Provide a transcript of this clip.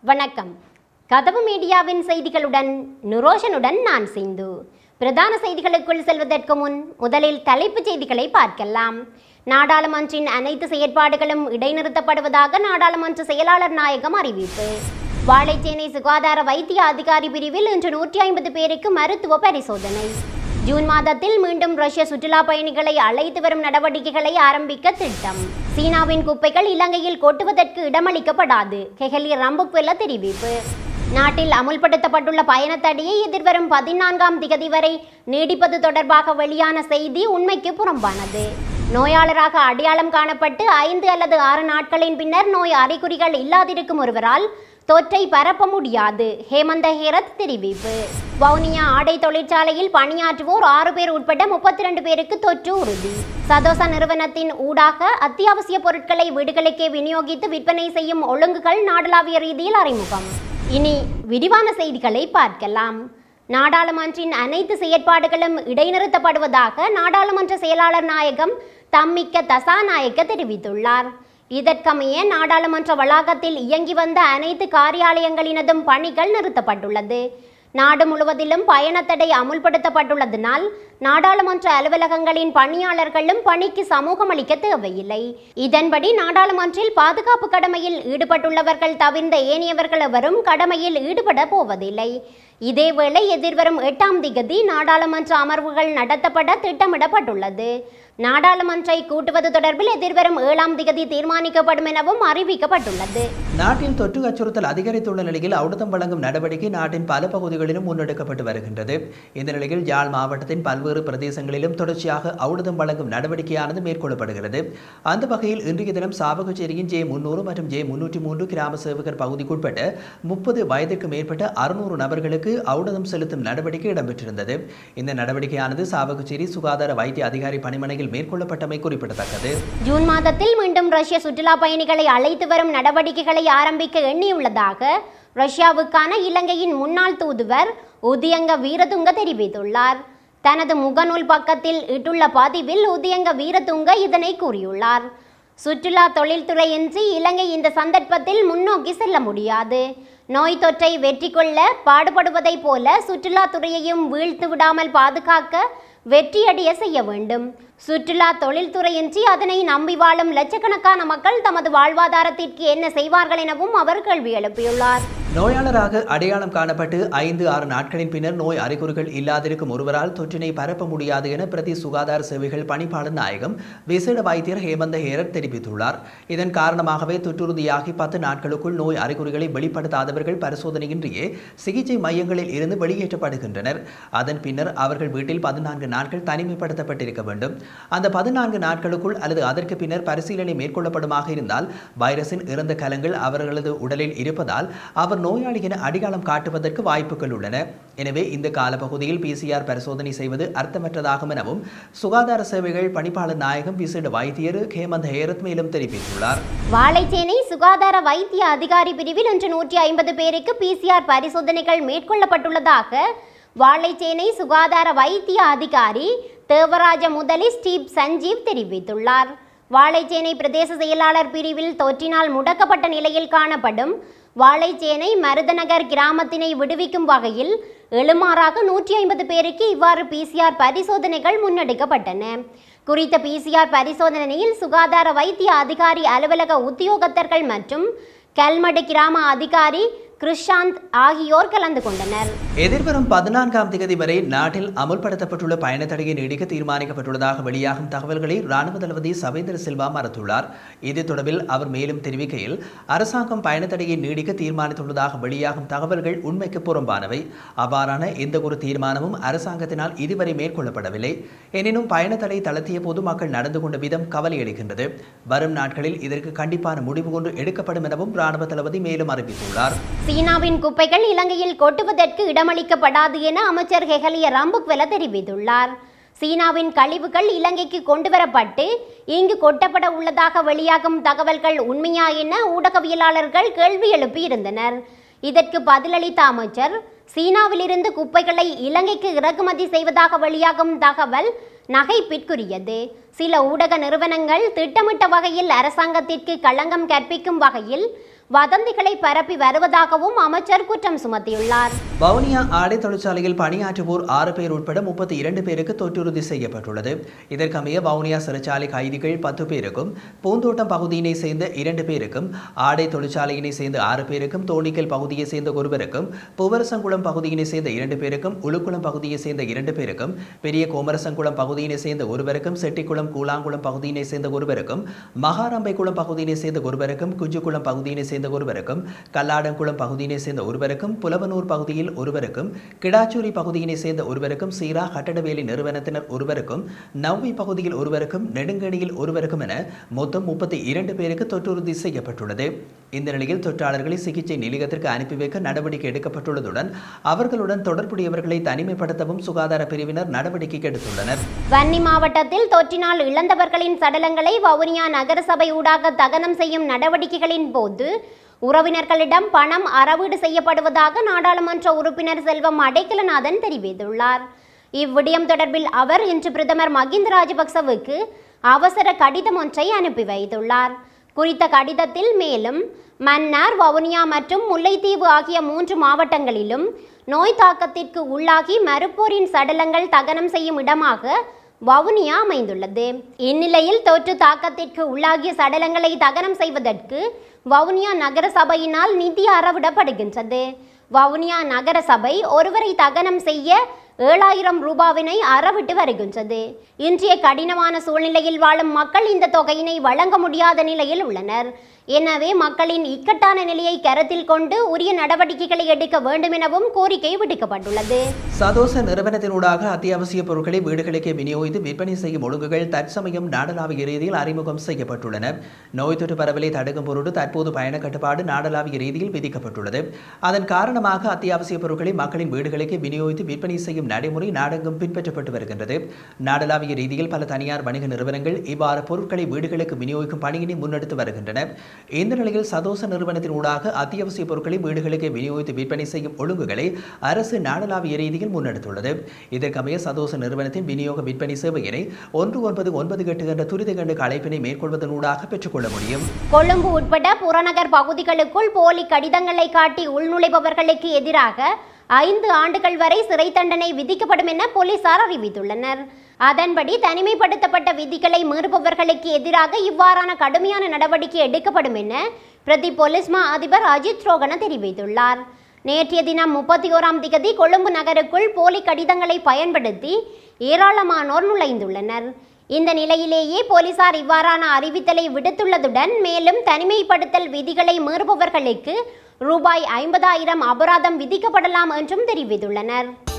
வணக்கம் கதவு மீடியாவின் செய்திகளுடன் நுரோஷனுடன் நான் சிந்து பிரதான செய்திகளுக்குள் செல்வதற்கு முன் முதலில் தலைப்புச் செய்திகளை பார்க்கலாம் நாடாளுமன்றின் அனைத்து செயற்பாடுகளும் இடைநிறுத்தப்படுவதாக நாடாளுமன்ற செயலாளர் நாயகம் அறிவிப்பு வாழைச்சேனை சுகாதார வைத்திய அதிகாரி பிரிவில் இன்று நூற்றி ஐம்பது பேருக்கு மருத்துவ பரிசோதனை ஜூன் மாதத்தில் மீண்டும் ரஷ்ய சுற்றுலா பயணிகளை அழைத்து வரும் நடவடிக்கைகளை ஆரம்பிக்க திட்டம் சீனாவின் குப்பைகள் இலங்கையில் கொட்டுவதற்கு இடமளிக்கப்படாது கெஹலி ரம்புக்வெல்ல தெரிவிப்பு நாட்டில் அமுல்படுத்தப்பட்டுள்ள பயணத்தடையை எதிர்வரும் பதினான்காம் திகதி வரை நீடிப்பது தொடர்பாக வெளியான செய்தி உண்மைக்கு புறம்பானது நோயாளராக அடையாளம் காணப்பட்டு ஐந்து அல்லது ஆறு நாட்களின் பின்னர் நோய் அறிகுறிகள் இல்லாதிருக்கும் ஒருவரால் தொற்றை பரப்ப முடியாது ஹேமந்த ஹேரத் தெரிவிப்பு வவுனியா ஆடை தொழிற்சாலையில் பணியாற்றுவோர் ஆறு பேர் உட்பட முப்பத்தி ரெண்டு பேருக்கு தொற்று உறுதி சதோசா நிறுவனத்தின் ஊடாக அத்தியாவசிய பொருட்களை வீடுகளுக்கே விநியோகித்து விற்பனை செய்யும் ஒழுங்குகள் நாடளாவிய ரீதியில் அறிமுகம் இனி விரிவான செய்திகளை பார்க்கலாம் நாடாளுமன்றின் அனைத்து செயற்பாடுகளும் இடைநிறுத்தப்படுவதாக நாடாளுமன்ற செயலாளர் நாயகம் தம்மிக்க தசாநாயக்க தெரிவித்துள்ளார் இதற்கமைய நாடாளுமன்ற வளாகத்தில் இயங்கி வந்த அனைத்து காரியாலயங்களினதும் பணிகள் நிறுத்தப்பட்டுள்ளது நாடு முழுவதிலும் பயணத்தடை அமுல்படுத்தப்பட்டுள்ளதனால் நாடாளுமன்ற அலுவலகங்களின் பணியாளர்களும் பணிக்கு சமூகம் அளிக்க தேவையில்லை இதன்படி நாடாளுமன்றில் பாதுகாப்பு கடமையில் ஈடுபட்டுள்ளவர்கள் தவிர்ந்த ஏனையவர்கள் எவரும் கடமையில் ஈடுபட போவதில்லை இதேவேளை எதிர்வரும் எட்டாம் திகதி நாடாளுமன்ற அமர்வுகள் நடத்தப்பட திட்டமிடப்பட்டுள்ளது நாடாளுமன்றை கூட்டுவது தொடர்பில் எதிர்வரும் ஏழாம் திகதி தீர்மானிக்கப்படும் எனவும் அறிவிக்கப்பட்டுள்ளது நாட்டில் தொற்று அச்சுறுத்தல் அதிகரித்துள்ள நிலையில் ஔடதம் வழங்கும் நடவடிக்கை நாட்டின் பல பகுதிகளிலும் முன்னெடுக்கப்பட்டு வருகின்றது இந்த நிலையில் யாழ் மாவட்டத்தின் பல்வேறு பிரதேசங்களிலும் தொடர்ச்சியாக ஔடதம் வழங்கும் நடவடிக்கையானது மேற்கொள்ளப்படுகிறது அந்த வகையில் இன்றைய தினம் சாவகச்சேரியின் ஜே முன்னூறு மற்றும் ஜே முன்னூற்றி மூன்று கிராம சேவகர் பகுதிக்குட்பட்ட முப்பது வயதிற்கு மேற்பட்ட அறுநூறு நபர்களுக்கு ஔடதம் செலுத்தும் நடவடிக்கை இடம்பெற்றிருந்தது இந்த நடவடிக்கையானது சாவகச்சேரி சுகாதார வைத்திய அதிகாரி பணிமனையில் மேற்கொள்ளப்பட்டமை குறிப்பிடத்தக்கது ஜூன் மாதத்தில் மீண்டும் ரஷ்ய சுற்றுலா பயணிகளை அழைத்து வரும் நடவடிக்கைகளை ஆரம்பிக்க எண்ணியுள்ளதாக ரஷ்யாவுக்கான இலங்கையின் முன்னாள் தூதுவர் உதியங்க வீரதுங்க தெரிவித்துள்ளார் தனது முகநூல் பக்கத்தில் இட்டுள்ள பதிவில் உதியங்க வீரதுங்க இதனை கூறியுள்ளார் சுற்றுலா தொழில்துறையின்றி இலங்கை இந்த சந்தர்ப்பத்தில் முன்னோக்கி செல்ல முடியாது நோய் தொற்றை வெற்றி கொள்ள பாடுபடுவதைப் போல சுற்றுலாத்துறையையும் வீழ்த்து விடாமல் பாதுகாக்க வெற்றியடைய செய்ய வேண்டும் சுற்றுலா தொழில்துறையின்றி அதனை நம்பி வாழும் லட்சக்கணக்கான மக்கள் தமது வாழ்வாதாரத்திற்கு என்ன செய்வார்கள் எனவும் அவர் கேள்வி எழுப்பியுள்ளார் நோயாளராக அடையாளம் காணப்பட்டு ஐந்து ஆறு நாட்களின் பின்னர் நோய் அறிகுறிகள் இல்லாதிருக்கும் ஒருவரால் தொற்றினை பரப்ப முடியாது என பிரதி சுகாதார சேவைகள் பணிப்பாளர் நாயகம் விசேட வைத்தியர் ஹேமந்த ஹேரத் தெரிவித்துள்ளார் இதன் காரணமாகவே தொற்றுறுதியாகி பத்து நாட்களுக்குள் நோய் அறிகுறிகளை வெளிப்படுத்தாதவர்கள் பரிசோதனையின்றியே சிகிச்சை மையங்களில் இருந்து வெளியேற்றப்படுகின்றனர் அதன் பின்னர் அவர்கள் வீட்டில் பதினான்கு நாட்கள் தனிமைப்படுத்தப்பட்டிருக்க வேண்டும் அந்த பதினான்கு நாட்களுக்குள் அல்லது அதற்கு பின்னர் பரிசீலனை மேற்கொள்ளப்படுமாக இருந்தால் வைரஸின் இறந்த கலங்கள் அவர்களது உடலில் இருப்பதால் அவர் நோயாளி என அடையாளம் காட்டுவதற்கு வாய்ப்புகள் உள்ளன எனவே இந்த காலப்பகுதியில் பிசிஆர் பரிசோதனை செய்வது அர்த்தமற்றதாகும் எனவும் சுகாதார சேவைகள் பணிப்பாளர் நாயகம் விசேட வைத்தியர் ஹேமந்த் ஹேரத் மேலும் தெரிவித்துள்ளார் வாழைச்சேனை சுகாதார வைத்திய அதிகாரி பிரிவில் இன்று நூற்றி ஐம்பது பேருக்கு பிசிஆர் பரிசோதனைகள் மேற்கொள்ளப்பட்டுள்ளதாக வாழைச்சேனை சுகாதார வைத்திய அதிகாரி தேவராஜ முதலி ஸ்டீப் சஞ்சீவ் தெரிவித்துள்ளார் வாழைச்சேனை பிரதேச செயலாளர் பிரிவில் தொற்றினால் முடக்கப்பட்ட நிலையில் காணப்படும் வாழைச்சேனை மருதநகர் கிராமத்தினை விடுவிக்கும் வகையில் எழுமாறாக நூற்றி ஐம்பது பேருக்கு இவ்வாறு பிசிஆர் பரிசோதனைகள் முன்னெடுக்கப்பட்டன குறித்த பிசிஆர் பரிசோதனையில் சுகாதார வைத்திய அதிகாரி அலுவலக உத்தியோகத்தர்கள் மற்றும் கல்மடு கிராம அதிகாரி கிருஷாந்த் ஆகியோர் கலந்து கொண்டனர் எதிர்வரும் பதினான்காம் தேதி வரை நாட்டில் அமுல்படுத்தப்பட்டுள்ள பயணத்தடையை நீடிக்க தீர்மானிக்கப்பட்டுள்ளதாக வெளியாகும் தகவல்களை ராணுவ தளபதி சவேந்திர சில்வா மறுத்துள்ளார் இது தொடர்பில் அவர் மேலும் தெரிவிக்கையில் அரசாங்கம் பயணத்தடையை நீடிக்க தீர்மானித்துள்ளதாக வெளியாகும் தகவல்கள் உண்மைக்கு புறம்பானவை அவ்வாறான எந்த ஒரு தீர்மானமும் அரசாங்கத்தினால் இதுவரை மேற்கொள்ளப்படவில்லை எனினும் பயணத்தடை தளர்த்திய போது மக்கள் நடந்து கொண்ட விதம் கவலையளிக்கின்றது வரும் நாட்களில் இதற்கு கண்டிப்பான முடிவு ஒன்று எடுக்கப்படும் எனவும் ராணுவ தளபதி மேலும் அறிவித்துள்ளார் சீனாவின் குப்பைகள் இலங்கையில் கொட்டுவதற்கு இடமளிக்கப்படாது என அமைச்சர் ஹெகலிய ராம்புக்வெல தெரிவித்துள்ளார் சீனாவின் கழிவுகள் இலங்கைக்கு கொண்டுவரப்பட்டு இங்கு கொட்டப்பட உள்ளதாக வெளியாகும் தகவல்கள் உண்மையா என ஊடகவியலாளர்கள் கேள்வி எழுப்பியிருந்தனர் இதற்கு பதிலளித்த அமைச்சர் சீனாவிலிருந்து குப்பைகளை இலங்கைக்கு இறக்குமதி செய்வதாக வெளியாகும் தகவல் நகைப்பிற்குரியது சில ஊடக நிறுவனங்கள் திட்டமிட்ட வகையில் அரசாங்கத்திற்கு களங்கம் கற்பிக்கும் வகையில் வதந்திகளை பரப்பி வருவதாகவும் அமைச்சர் குற்றம் சுமத்தியுள்ளார் வவுனியா ஆடை தொழிற்சாலையில் பணியாற்றுவோர் ஆறு பேர் உட்பட முப்பத்தி இரண்டு பேருக்கு தொற்றுறுதி செய்யப்பட்டுள்ளது இதற்கமைய வவுனியா சிறைச்சாலை கைதிகள் பத்து பேருக்கும் பூந்தோட்டம் பகுதியினை சேர்ந்த இரண்டு பேருக்கும் ஆடை தொழிற்சாலையினை சேர்ந்த ஆறு பேருக்கும் தோணிக்கல் பகுதியை சேர்ந்த ஒருவருக்கும் புவரசங்குளம் பகுதியினை சேர்ந்த இரண்டு பேருக்கும் உளுக்குளம் பகுதியை சேர்ந்த இரண்டு பேருக்கும் பெரிய கோமரசங்குளம் பகுதியினை சேர்ந்த ஒருவருக்கும் செட்டிக்குளம் கூலாங்குளம் பகுதியினை சேர்ந்த ஒருவருக்கும் மகாரம்பைக்குளம் பகுதியினை சேர்ந்த ஒருவருக்கும் குஜுக்குளம் பகுதியினை சேர்ந்த ஒருவருக்கும் கல்லாடங்குளம் பகுதியினை சேர்ந்த ஒருவருக்கும் புலவனூர் பகுதியில் ஒருவருக்கும் கிடாச்சூரி பகுதியினை சேர்ந்த ஒருவருக்கும் சீரா கட்டடவேலி நிறுவனத்தினர் ஒருவருக்கும் நவ்வி பகுதியில் ஒருவருக்கும் நெடுங்கணியில் ஒருவருக்கும் என மொத்தம் முப்பத்தி இரண்டு பேருக்கு தொற்றுறுதி செய்யப்பட்டுள்ளது இந்த நிலையில் தொற்றாளர்களை சிகிச்சை நிலையத்திற்கு அனுப்பி வைக்க நடவடிக்கை எடுக்கப்பட்டுள்ளதுடன் அவர்களுடன் தொடர்புடையவர்களை தனிமைப்படுத்தவும் சுகாதார பிரிவினர் நடவடிக்கை எடுத்துள்ளனர் வன்னி மாவட்டத்தில் தொற்றினால் இழந்தவர்களின் சடலங்களை வவுனியா நகரசபை ஊடாக தகனம் செய்யும் நடவடிக்கைகளின் போது உறவினர்களிடம் பணம் அறவீடு செய்யப்படுவதாக நாடாளுமன்ற உறுப்பினர் செல்வம் அடைக்கலநாதன் தெரிவித்துள்ளார் இவ்விடயம் தொடர்பில் அவர் இன்று பிரதமர் மகிந்த ராஜபக்சவுக்கு அவசர கடிதம் ஒன்றை அனுப்பி வைத்துள்ளார் குறித்த கடிதத்தில் மேலும் மன்னார் வவுனியா மற்றும் முல்லைத்தீவு ஆகிய மூன்று மாவட்டங்களிலும் நோய் தாக்கத்திற்கு உள்ளாகி மருப்போரின் சடலங்கள் தகனம் செய்யும் இடமாக வவுனியா அமைந்துள்ளது இந்நிலையில் தொற்று தாக்கத்திற்கு உள்ளாகிய சடலங்களை தகனம் செய்வதற்கு வவுனியா நகர சபையினால் நிதி அறவிடப்படுகின்றது வவுனியா நகர சபை ஒருவரை தகனம் செய்ய ஏழாயிரம் ரூபாவினை அறவிட்டு வருகின்றது இன்றைய கடினமான சூழ்நிலையில் வாழும் மக்கள் இந்த தொகையினை வழங்க முடியாத நிலையில் உள்ளனர் எனவே மக்களின் இக்கட்டான நிலையை கருத்தில் கொண்டு உரிய நடவடிக்கைகளை எடுக்க வேண்டும் எனவும் கோரிக்கை விடுக்கப்பட்டுள்ளது சதோச நிறுவனத்தினூடாக அத்தியாவசிய பொருட்களை வீடுகளுக்கே விநியோகித்து விற்பனை செய்யும் ஒழுங்குகள் தற்சமயம் நாடளாவிய ரீதியில் அறிமுகம் செய்யப்பட்டுள்ளன நோய் தொற்று பரவலை தடுக்கும் பொருட்டு தற்போது பயண கட்டுப்பாடு நாடளாவிய ரீதியில் விதிக்கப்பட்டுள்ளது அதன் காரணமாக அத்தியாவசிய பொருட்களை மக்களின் வீடுகளுக்கு விநியோகித்து விற்பனை செய்யும் நடைமுறை நாடெங்கும் பின்பற்றப்பட்டு வருகின்றது நாடளாவிய ரீதியில் பல தனியார் வணிக நிறுவனங்கள் இவ்வாறு பொருட்களை வீடுகளுக்கு விநியோகிக்கும் பணியினை முன்னெடுத்து வருகின்றன இந்த நிலையில் சதோச நிறுவனத்தின் ஊடாக அத்தியாவசிய பொருட்களை வீடுகளுக்கு விநியோகித்து விற்பனை செய்யும் ஒழுங்குகளை அரசு நாடளாவிய ரீதியில் முன்னெடுத்துள்ளது இதற்கமைய சதோச நிறுவனத்தின் விநியோக விற்பனை சேவையினை ஒன்று ஒன்பது ஒன்பது எட்டு என்ற துரித கண்டுக்கு அழைப்பினை மேற்கொள்வதனூடாக பெற்றுக்கொள்ள முடியும் கொழும்பு உட்பட புறநகர் பகுதிகளுக்குள் போலி கடிதங்களை காட்டி உள்நுழைபவர்களுக்கு எதிராக ஐந்து ஆண்டுகள் வரை சிறை தண்டனை விதிக்கப்படும் என போலீசார் அறிவித்துள்ளனர் அதன்படி தனிமைப்படுத்தப்பட்ட விதிகளை மீறுபவர்களுக்கு எதிராக இவ்வாறான கடுமையான நடவடிக்கை எடுக்கப்படும் என பிரதி போலீஸ் மா அதிபர் அஜித் ரோகன தெரிவித்துள்ளார் நேற்றைய தினம் முப்பத்தி ஓராம் திகதி கொழும்பு நகருக்குள் போலி கடிதங்களை பயன்படுத்தி ஏராளமானோர் நுழைந்துள்ளனர் இந்த நிலையிலேயே போலீசார் இவ்வாறான அறிவித்தலை விடுத்துள்ளதுடன் மேலும் தனிமைப்படுத்தல் விதிகளை மீறுபவர்களுக்கு ரூபாய் ஐம்பதாயிரம் அபராதம் விதிக்கப்படலாம் என்றும் தெரிவித்துள்ளனர்